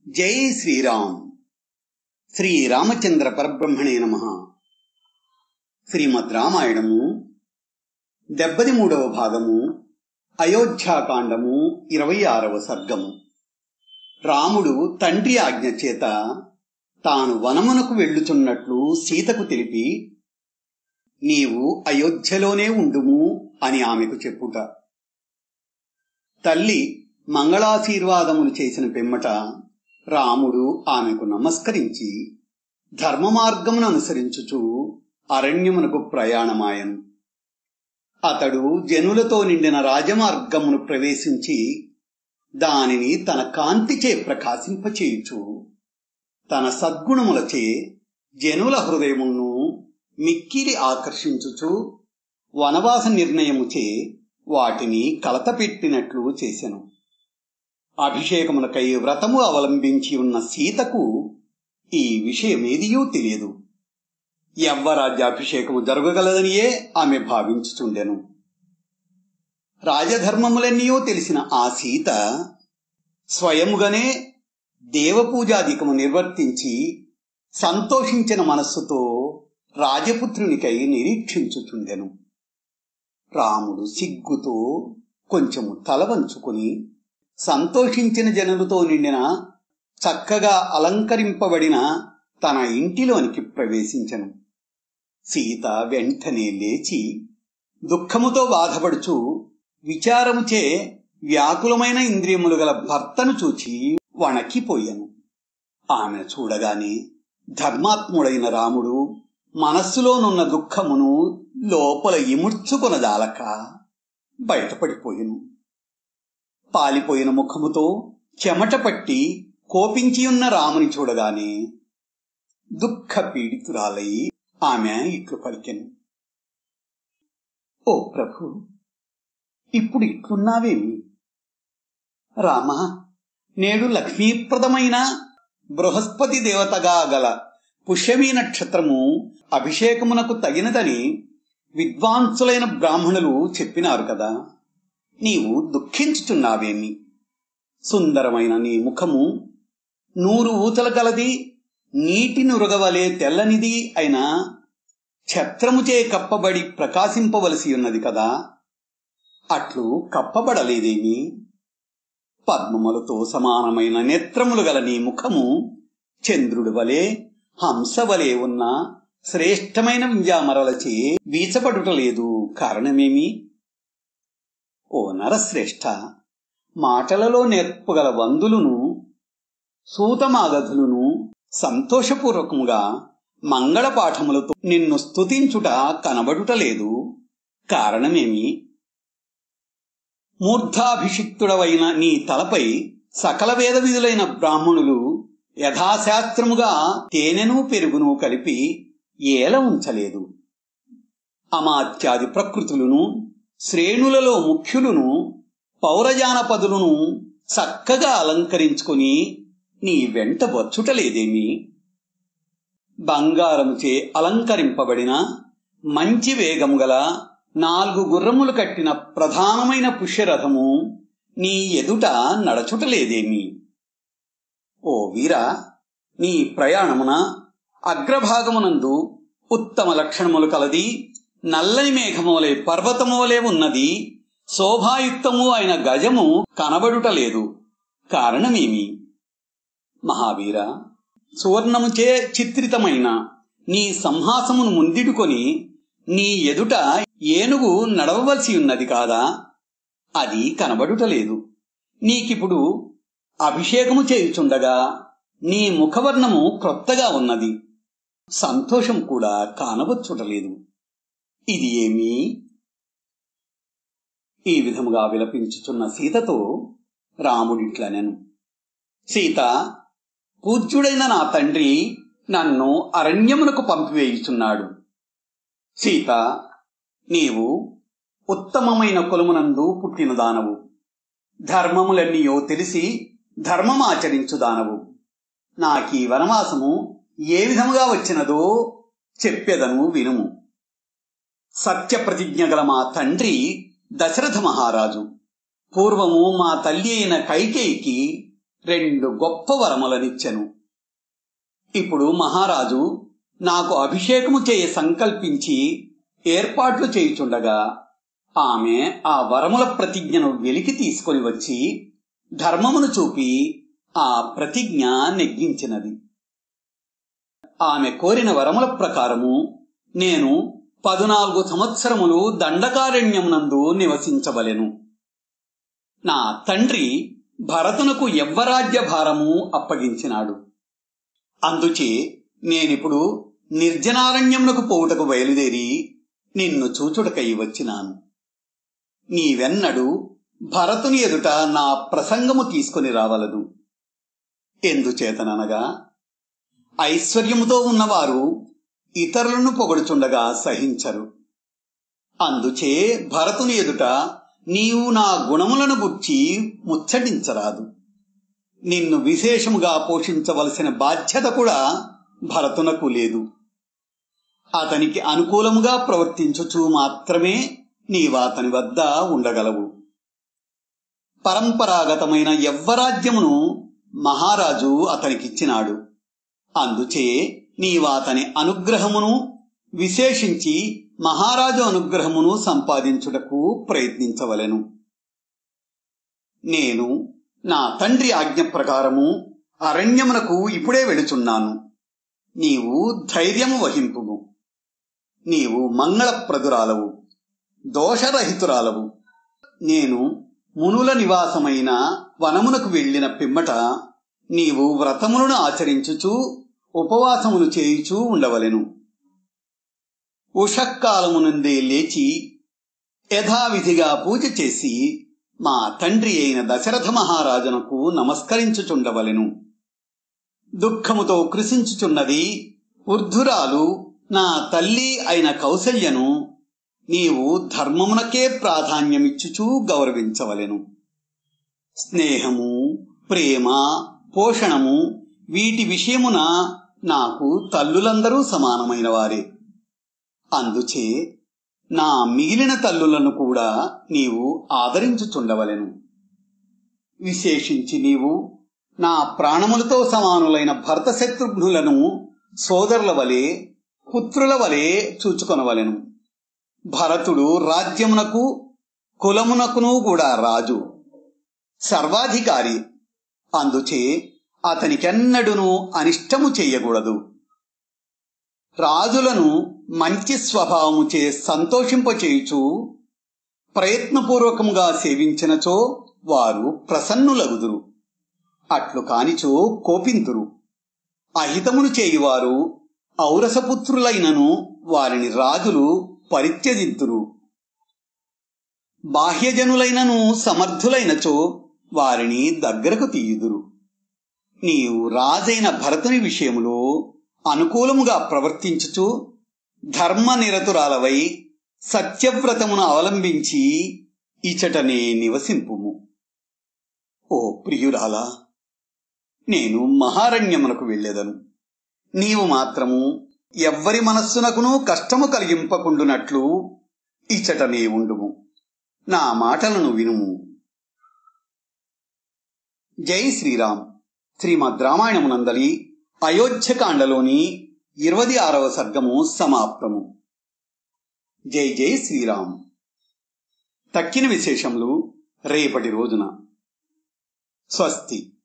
జై శ్రీరామ్ శ్రీ రామచంద్ర పరబ్రహ్మణే నమ శ్రీమద్ రామాయణము డెబ్బది మూడవ భాగము అయోధ్యాకాండము ఇరవై ఆరవ సర్గము రాముడు తండ్రి ఆజ్ఞ చేత తాను వనమునకు వెళ్ళుచున్నట్లు సీతకు తెలిపి నీవు అయోధ్యలోనే ఉండుము అని ఆమెకు చెప్పుట తల్లి మంగళాశీర్వాదములు చేసిన పిమ్మట రాముడు ఆమెకు నమస్కరించి ధర్మ మార్గమును అనుసరించుచు అరణ్యమునకు ప్రయాణమాయను అతడు జనులతో నిండిన రాజమార్గమును ప్రవేశించి దానిని తన కాంతిచే ప్రకాశింపచేయుచు తన సద్గుణములచే జనుల హృదయమును మిక్కిలి ఆకర్షించుచు వనవాస నిర్ణయముచే వాటిని కలతపెట్టినట్లు చేసెను అభిషేకమునకై వ్రతము అవలంబించి ఉన్న సీతకు ఈ విషయమేదియూ తెలియదు యవ్వరాజ్యాభిషేకము జరగగలదనియే ఆమె భావించుచుండెను రాజధర్మములన్నయో తెలిసిన ఆ సీత స్వయముగానే దేవపూజాధికము నిర్వర్తించి సంతోషించిన మనస్సుతో రాజపుత్రునికై నిరీక్షించుచుండెను రాముడు సిగ్గుతో కొంచెము తల వంచుకుని సంతోషించిన జనులతో నిండిన చక్కగా అలంకరింపబడిన తన ఇంటిలోనికి ప్రవేశించను సీత వెంటనే లేచి దుఃఖముతో బాధపడుచు విచారముచే వ్యాకులమైన ఇంద్రియములు గల భర్తను చూచి వణకిపోయాను ఆమె చూడగానే ధర్మాత్ముడైన రాముడు మనస్సులోనున్న దుఃఖమును లోపల ఇముడ్చుకొనదాలక బయటపడిపోయెను పాలిపోయిన ముఖముతో చెమట పట్టి కోపించియున్న రాముని చూడగానే దుఃఖ పీడితురాలై ఆమె ఇట్లు పలికెను ఓ ప్రభు ఇప్పుడు ఇట్లున్నావేమి రామా నేడు లక్ష్మీప్రదమైన బృహస్పతి దేవతగా గల పుష్యమీ నక్షత్రము అభిషేకమునకు తగినదని విద్వాంసులైన బ్రాహ్మణులు చెప్పినారు కదా నీవు దుఃఖించుచున్నావేమి సుందరమైన నీ ముఖము నూరు ఊచల కలది నీటి నురగవలే తెల్లనిది అయిన ఛత్రముచే కప్పబడి ప్రకాశింపవలసి ఉన్నది కదా అట్లు కప్పబడలేదేమి పద్మములతో సమానమైన నేత్రములు గల నీ ముఖము చంద్రుడి వలె హంస వలె ఉన్న శ్రేష్టమైన వింజామరలచే వీచబడుటలేదు కారణమేమి ఓ నరశ్రేష్ఠ మాటలలో నేర్పుగల వందులను సూతమాగధులను సంతోషపూర్వకముగా మంగళ పాఠములతో నిన్ను స్తుతించుట కనబడుటలేదు కారణమేమి మూర్ధాభిషిక్తుడవైన నీ తలపై సకల వేద విధులైన బ్రాహ్మణులు యథాశాస్త్రముగా తేనెను పెరుగును కలిపి ఏల ఉంచలేదు అమాత్యాది ప్రకృతులను శ్రేణులలో ముఖ్యులను పౌరజానపదులను చక్కగా అలంకరించుకుని నీ వెంట వచ్చుటలేదేమి బంగారముచే అలంకరింపబడిన మంచి వేగము గల నాలుగు గుర్రములు కట్టిన ప్రధానమైన పుష్యరథము నీ ఎదుట నడచుటలేదేమి ఓ వీరా నీ ప్రయాణమున అగ్రభాగమునందు ఉత్తమ లక్షణములు కలది నల్లని మేఘములే పర్వతములే ఉన్నది శోభాయుక్తము అయిన గజము కనబడుటలేదు కారణమేమి మహావీర సువర్ణముచే చిత్రితమైన నీ సంహాసమును ముందిడుకొని నీ ఎదుట ఏనుగు నడవవలసి ఉన్నది కాదా అది కనబడుటలేదు నీకిప్పుడు అభిషేకము చేయుచుండగా నీ ముఖవర్ణము క్రొత్తగా ఉన్నది సంతోషం కూడా కానవచ్చుటలేదు ఇది ఏమి ఈ విధముగా విలపించుచున్న సీతతో రాముడిట్లనెను సీత పూజ్యుడైన నా తండ్రి నన్ను అరణ్యమునకు పంపివేయుచున్నాడు సీత నీవు ఉత్తమమైన కులమునందు పుట్టిన దానవు ధర్మములన్నీయో తెలిసి ధర్మమాచరించు దానవు నాకీ వనవాసము ఏ విధముగా వచ్చినదో చెప్పెదను వినుము సత్య ప్రతిజ్ఞ గల మా తండ్రి దశరథ మహారాజు పూర్వము మా తల్లి అయిన కైకేయికి రెండు గొప్ప వరములనిచ్చెను ఇప్పుడు మహారాజు నాకు అభిషేకము చేయ సంకల్పించి ఏర్పాట్లు చేయుచుండగా ఆమె ఆ వరముల ప్రతిజ్ఞను వెలికి తీసుకొని వచ్చి ధర్మమును చూపి ఆ ప్రతిజ్ఞ నెగ్గించినది ఆమె కోరిన వరముల ప్రకారము నేను పదునాలుగు సంవత్సరములు దండకారణ్యమునందు నివసించవలెను నా తండ్రి భరతునకు యవ్వరాజ్య భారము అప్పగించినాడు అందుచే నేనిప్పుడు నిర్జనారణ్యమునకు పోవుటకు బయలుదేరి నిన్ను చూచుటకై వచ్చినాను నీవెన్నడు భరతుని ఎదుట నా ప్రసంగము తీసుకుని రావలదు ఎందుచేతననగా ఐశ్వర్యముతో ఉన్నవారు ఇతరులను పొగడుచుండగా సహించరు అందుచే భరతుని ఎదుట నీవు నా గుణములను గుర్చి ముచ్చటించరాదు నిన్ను విశేషముగా పోషించవలసిన బాధ్యత కూడా భరతునకు లేదు అతనికి అనుకూలముగా ప్రవర్తించుచు మాత్రమే నీవాతని వద్ద ఉండగలవు పరంపరాగతమైన యవ్వరాజ్యమును మహారాజు అతనికిచ్చినాడు అందుచే నీవాతని అనుగ్రహమును విశేషించి మహారాజు అనుగ్రహమును సంపాదించుటకు ప్రయత్నించవలెను నేను నా తండ్రి ఆజ్ఞ ప్రకారము అరణ్యమునకు ఇప్పుడే వెళుచున్నాను నీవు ధైర్యము వహింపుము నీవు మంగళప్రదురాలవు దోషరహితురాలవు నేను మునుల నివాసమైన వనమునకు వెళ్లిన పిమ్మట నీవు వ్రతములను ఆచరించుచు ఉపవాసములు చేయుచూ ఉండవలెను ఉషక్కాలము నుండే లేచి యథావిధిగా పూజ చేసి మా తండ్రి అయిన దశరథ మహారాజునకు నమస్కరించుచుండవలెను దుఃఖముతో కృషించుచున్నది వృద్ధురాలు నా తల్లి అయిన కౌసల్యను నీవు ధర్మమునకే ప్రాధాన్యమిచ్చుచూ గౌరవించవలెను స్నేహము ప్రేమ పోషణము వీటి విషయమున నాకు తల్లులందరూ సమానమైన వారే అందుచే నా మిగిలిన తల్లులను కూడా నీవు ఆదరించుచుండవలెను విశేషించి నీవు నా ప్రాణములతో సమానులైన భర్త శత్రుఘ్నులను సోదరుల వలె పుత్రుల వలె చూచుకొనవలెను భరతుడు రాజ్యమునకు కులమునకును కూడా రాజు సర్వాధికారి అందుచే అతనికెన్నడును అనిష్టము చెయ్యకూడదు రాజులను మంచి స్వభావముచే సంతోషింపచేయుచు ప్రయత్నపూర్వకముగా సేవించినచో వారు ప్రసన్నులగుదురు అట్లు కానిచో కోపింతురు అహితమును చేయువారు ఔరసపుత్రులైనను వారిని రాజులు పరిత్యజింతురు బాహ్యజనులైనను సమర్థులైనచో వారిని దగ్గరకు తీయుదురు నీవు రాజైన భరతుని విషయములో అనుకూలముగా ప్రవర్తించుచు ధర్మ నిరతురాలవై సత్యవ్రతమును అవలంబించి ఇచటనే నివసింపుము ఓ ప్రియురాలా నేను మహారణ్యమునకు వెళ్ళేదను నీవు మాత్రము ఎవ్వరి మనస్సునకును కష్టము కలిగింపకుండునట్లు ఇచ్చటనే ఉండుము నా మాటలను వినుము జై శ్రీరామ్ శ్రీమద్ రామాయణమునందలి అయోధ్యకాండలోని ఇరవై ఆరవ సర్గము సమాప్తము జై జై శ్రీరామ్ తక్కిన విశేషములు రేపటి రోజున స్వస్తి